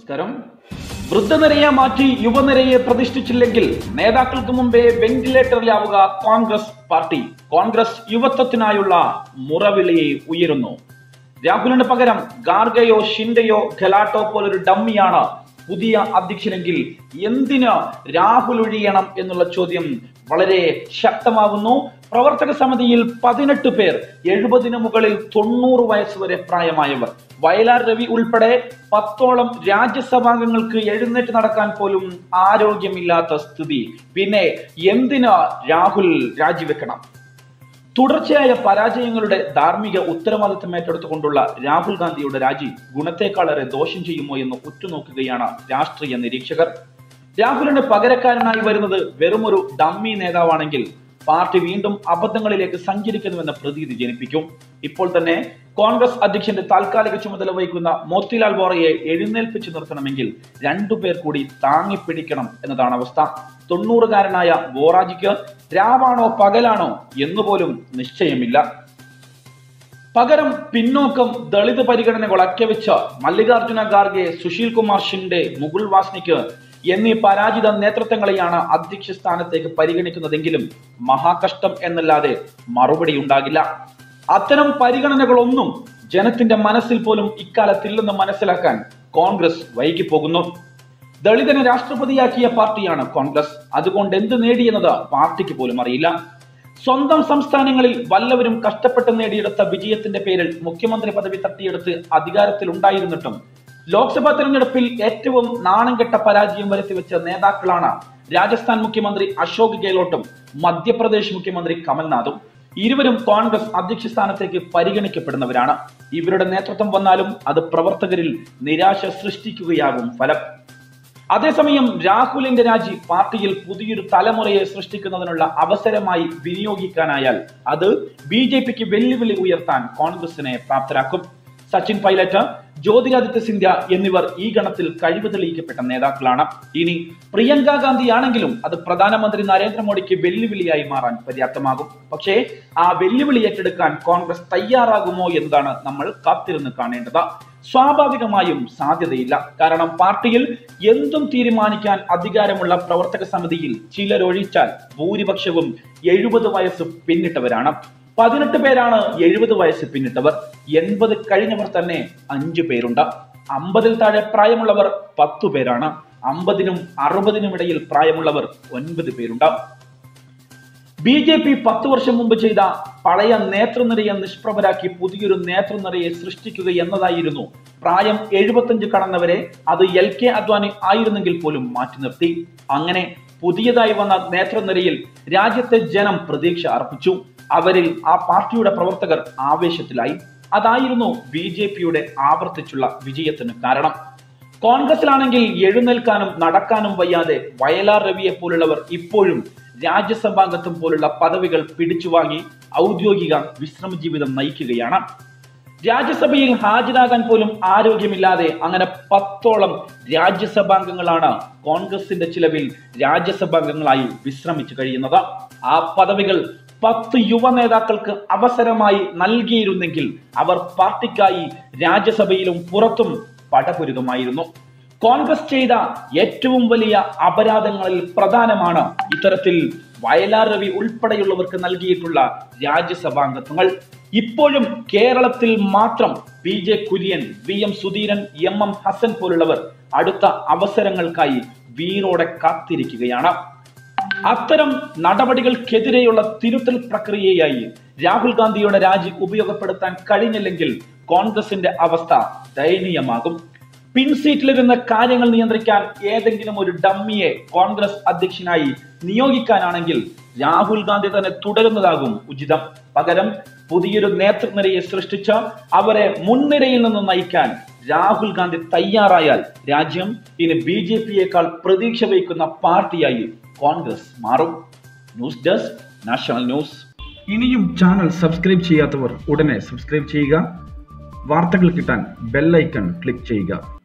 നമസ്കാരം വൃദ്ധനിരയെ മാറ്റി യുവനിരയെ പ്രതിഷ്ഠിച്ചില്ലെങ്കിൽ നേതാക്കൾക്ക് മുമ്പേ വെന്റിലേറ്ററിലാവുക കോൺഗ്രസ് പാർട്ടി കോൺഗ്രസ് യുവത്വത്തിനായുള്ള മുറവിളി ഉയരുന്നു രാഹുലിന് പകരം ഗാർഗയോ ഷിൻഡയോ ഖലാട്ടോ പോലൊരു ഡമ്മിയാണ് പുതിയ അധ്യക്ഷനെങ്കിൽ എന്തിന് രാഹുൽ ഒഴിയണം എന്നുള്ള ചോദ്യം വളരെ ശക്തമാകുന്നു പ്രവർത്തക സമിതിയിൽ പതിനെട്ട് പേർ എഴുപതിന് മുകളിൽ തൊണ്ണൂറ് വയസ്സ് വരെ പ്രായമായവർ വയലാർ രവി ഉൾപ്പെടെ പത്തോളം രാജ്യസഭാംഗങ്ങൾക്ക് എഴുന്നേറ്റ് നടക്കാൻ പോലും ആരോഗ്യമില്ലാത്ത സ്ഥിതി പിന്നെ എന്തിന് രാഹുൽ രാജിവെക്കണം തുടർച്ചയായ പരാജയങ്ങളുടെ ധാർമ്മിക ഉത്തരവാദിത്തം ഏറ്റെടുത്തുകൊണ്ടുള്ള രാഹുൽ ഗാന്ധിയുടെ രാജി ഗുണത്തെക്കാളേറെ ദോഷം ചെയ്യുമോ എന്ന് ഉറ്റുനോക്കുകയാണ് രാഷ്ട്രീയ നിരീക്ഷകർ രാഹുലിന് പകരക്കാരനായി വരുന്നത് വെറുമൊരു ഡമ്മി നേതാവാണെങ്കിൽ പാർട്ടി വീണ്ടും അബദ്ധങ്ങളിലേക്ക് സഞ്ചരിക്കുന്നുവെന്ന പ്രതീതി ജനിപ്പിക്കും ഇപ്പോൾ തന്നെ കോൺഗ്രസ് അധ്യക്ഷന്റെ താൽക്കാലിക ചുമതല വഹിക്കുന്ന മോത്തിലാൽ വോറയെ എഴുന്നേൽപ്പിച്ചു നിർത്തണമെങ്കിൽ രണ്ടുപേർ കൂടി താങ്ങിപ്പിടിക്കണം എന്നതാണ് അവസ്ഥ തൊണ്ണൂറുകാരനായ വോറാജിക്ക് രാവാണോ പകലാണോ എന്നുപോലും നിശ്ചയമില്ല പകരം പിന്നോക്കം ദളിത് പരിഗണനകൾ അക്കവെച്ച മല്ലികാർജുന ഖാർഗെ സുശീൽ കുമാർ ഷിൻഡെ മുകുൾ വാസ്നിക്ക് എന്നീ പരാജിത നേതൃത്വങ്ങളെയാണ് അധ്യക്ഷ സ്ഥാനത്തേക്ക് പരിഗണിക്കുന്നതെങ്കിലും മഹാകഷ്ടം എന്നല്ലാതെ മറുപടി ഉണ്ടാകില്ല അത്തരം പരിഗണനകളൊന്നും ജനത്തിന്റെ മനസ്സിൽ പോലും ഇക്കാലത്തില്ലെന്ന് മനസ്സിലാക്കാൻ കോൺഗ്രസ് വൈകിപ്പോകുന്നു ദളിതനെ രാഷ്ട്രപതിയാക്കിയ പാർട്ടിയാണ് കോൺഗ്രസ് അതുകൊണ്ട് എന്ത് നേടിയെന്നത് പാർട്ടിക്ക് പോലും അറിയില്ല സ്വന്തം സംസ്ഥാനങ്ങളിൽ വല്ലവരും കഷ്ടപ്പെട്ട് നേടിയെടുത്ത വിജയത്തിന്റെ പേരിൽ മുഖ്യമന്ത്രി പദവി തട്ടിയെടുത്ത് അധികാരത്തിൽ ഉണ്ടായിരുന്നിട്ടും ലോക്സഭാ തെരഞ്ഞെടുപ്പിൽ ഏറ്റവും നാണം കെട്ട പരാജയം വരുത്തിവെച്ച നേതാക്കളാണ് രാജസ്ഥാൻ മുഖ്യമന്ത്രി അശോക് ഗെഹ്ലോട്ടും മധ്യപ്രദേശ് മുഖ്യമന്ത്രി കമൽനാഥും ഇരുവരും കോൺഗ്രസ് അധ്യക്ഷ സ്ഥാനത്തേക്ക് പരിഗണിക്കപ്പെടുന്നവരാണ് ഇവരുടെ നേതൃത്വം വന്നാലും അത് പ്രവർത്തകരിൽ നിരാശ സൃഷ്ടിക്കുകയാകും ഫലം അതേസമയം രാഹുലിന്റെ രാജി പാർട്ടിയിൽ പുതിയൊരു തലമുറയെ സൃഷ്ടിക്കുന്നതിനുള്ള അവസരമായി വിനിയോഗിക്കാനായാൽ അത് ബി ജെ പിക്ക് വെല്ലുവിളി ഉയർത്താൻ കോൺഗ്രസിനെ പ്രാപ്തരാക്കും സച്ചിൻ പൈലറ്റ് ജ്യോതിരാദിത്യ സിന്ധ്യ എന്നിവർ ഈ ഗണത്തിൽ കഴിവ് തെളിയിക്കപ്പെട്ട നേതാക്കളാണ് ഇനി പ്രിയങ്ക ഗാന്ധി ആണെങ്കിലും അത് പ്രധാനമന്ത്രി നരേന്ദ്രമോദിക്ക് വെല്ലുവിളിയായി മാറാൻ പര്യാപ്തമാകും പക്ഷേ ആ വെല്ലുവിളി ഏറ്റെടുക്കാൻ കോൺഗ്രസ് തയ്യാറാകുമോ എന്നതാണ് നമ്മൾ കാത്തിരുന്ന് കാണേണ്ടത് സ്വാഭാവികമായും സാധ്യതയില്ല കാരണം പാർട്ടിയിൽ എന്തും തീരുമാനിക്കാൻ അധികാരമുള്ള പ്രവർത്തക സമിതിയിൽ ചിലരൊഴിച്ചാൽ ഭൂരിപക്ഷവും എഴുപത് വയസ്സ് പിന്നിട്ടവരാണ് പതിനെട്ട് പേരാണ് എഴുപത് വയസ്സ് പിന്നിട്ടവർ എൺപത് കഴിഞ്ഞവർ തന്നെ അഞ്ചു പേരുണ്ട് അമ്പതിൽ താഴെ പ്രായമുള്ളവർ പത്തു പേരാണ് അമ്പതിനും അറുപതിനും ഇടയിൽ പ്രായമുള്ളവർ ഒൻപത് പേരുണ്ട് ബി ജെ പി പത്ത് വർഷം മുമ്പ് ചെയ്ത പഴയ നേതൃനിരയെ നിഷ്പ്രഭരാക്കി പുതിയൊരു നേതൃനിരയെ സൃഷ്ടിക്കുക എന്നതായിരുന്നു പ്രായം എഴുപത്തഞ്ച് കടന്നവരെ അത് എൽ കെ അദ്വാനി ആയിരുന്നെങ്കിൽ പോലും മാറ്റി നിർത്തി അങ്ങനെ പുതിയതായി വന്ന നേതൃനിരയിൽ രാജ്യത്തെ ജനം പ്രതീക്ഷ അർപ്പിച്ചു അവരിൽ ആ പാർട്ടിയുടെ പ്രവർത്തകർ ആവേശത്തിലായി അതായിരുന്നു ബി ജെ പിയുടെ ആവർത്തിച്ചുള്ള വിജയത്തിന് കാരണം കോൺഗ്രസിലാണെങ്കിൽ എഴുന്നേൽക്കാനും നടക്കാനും വയ്യാതെ വയലാർ രവിയെ പോലുള്ളവർ ഇപ്പോഴും രാജ്യസഭാംഗത്വം പോലുള്ള പദവികൾ പിടിച്ചുവാങ്ങി ഔദ്യോഗിക വിശ്രമ ജീവിതം നയിക്കുകയാണ് രാജ്യസഭയിൽ ഹാജരാകാൻ പോലും ആരോഗ്യമില്ലാതെ അങ്ങനെ പത്തോളം രാജ്യസഭാംഗങ്ങളാണ് കോൺഗ്രസിന്റെ ചിലവിൽ രാജ്യസഭാംഗങ്ങളായി വിശ്രമിച്ചു കഴിയുന്നത് ആ പദവികൾ പത്ത് യുവ നേതാക്കൾക്ക് അവസരമായി നൽകിയിരുന്നെങ്കിൽ അവർ പാർട്ടിക്കായി രാജ്യസഭയിലും പുറത്തും പടപുരുതുമായിരുന്നു കോൺഗ്രസ് ചെയ്ത ഏറ്റവും വലിയ അപരാധങ്ങളിൽ പ്രധാനമാണ് ഇത്തരത്തിൽ വയലാർ രവി ഉൾപ്പെടെയുള്ളവർക്ക് നൽകിയിട്ടുള്ള രാജ്യസഭാംഗത്വങ്ങൾ ഇപ്പോഴും കേരളത്തിൽ മാത്രം P J Kurien V M Sudheeran M M Hassan പോലുള്ളവർ അടുത്ത അവസരങ്ങൾക്കായി വീറോടെ കാത്തിരിക്കുകയാണ് അത്തരം നടപടികൾക്കെതിരെയുള്ള തിരുത്തൽ പ്രക്രിയയായി രാഹുൽ ഗാന്ധിയുടെ രാജി ഉപയോഗപ്പെടുത്താൻ കഴിഞ്ഞില്ലെങ്കിൽ കോൺഗ്രസിന്റെ അവസ്ഥ ദയനീയമാകും പിൻസീറ്റിലിരുന്ന് കാര്യങ്ങൾ നിയന്ത്രിക്കാൻ ഏതെങ്കിലും ഒരു ഡമ്മിയെ കോൺഗ്രസ് അധ്യക്ഷനായി നിയോഗിക്കാനാണെങ്കിൽ രാഹുൽ ഗാന്ധി തന്നെ തുടരുന്നതാകും ഉചിതം പകരം പുതിയൊരു നേതൃനിരയെ സൃഷ്ടിച്ച് അവരെ മുൻനിരയിൽ നിന്ന് നയിക്കാൻ രാഹുൽ ഗാന്ധി തയ്യാറായാൽ രാജ്യം ഇനി ബി ജെ പിയേക്കാൾ പ്രതീക്ഷ വയ്ക്കുന്ന പാർട്ടിയായി കോൺഗ്രസ് മാറും ന്യൂസ് ഡെസ്ക് നാഷണൽ ന്യൂസ് ഇനിയും ചാനൽ സബ്സ്ക്രൈബ് ചെയ്യാത്തവർ ഉടനെ സബ്സ്ക്രൈബ് ചെയ്യുക വാർത്തകൾ കിട്ടാൻ ബെല്ലൈക്കൺ ക്ലിക്ക് ചെയ്യുക